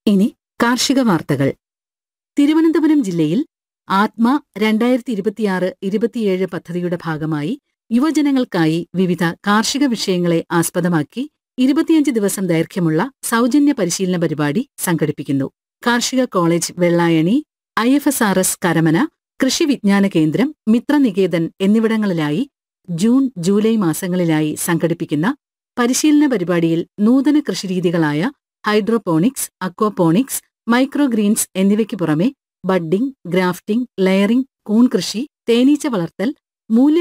ഇനി കാർഷിക വാർത്തകൾ തിരുവനന്തപുരം ജില്ലയിൽ ആത്മ രണ്ടായിരത്തി ഇരുപത്തിയാറ് ഇരുപത്തിയേഴ് പദ്ധതിയുടെ ഭാഗമായി യുവജനങ്ങൾക്കായി വിവിധ കാർഷിക വിഷയങ്ങളെ ആസ്പദമാക്കി ഇരുപത്തിയഞ്ച് ദിവസം ദൈർഘ്യമുള്ള സൗജന്യ പരിശീലന പരിപാടി സംഘടിപ്പിക്കുന്നു കാർഷിക college Vellayani I F S R S Karamana Krishi Vijnana Kendram Mithraniketan എന്നിവിടങ്ങളിലായി ജൂൺ ജൂലൈ മാസങ്ങളിലായി സംഘടിപ്പിക്കുന്ന പരിശീലന പരിപാടിയിൽ നൂതന കൃഷിരീതികളായ ഹൈഡ്രോപോണിക്സ് അക്വാപോണിക്സ് മൈക്രോഗ്രീൻസ് എന്നിവയ്ക്ക് പുറമെ ബഡ്ഡിംഗ് ഗ്രാഫ്റ്റിംഗ് ലെയറിംഗ് കൂൺ കൃഷി തേനീച്ച വളർത്തൽ മൂല്യ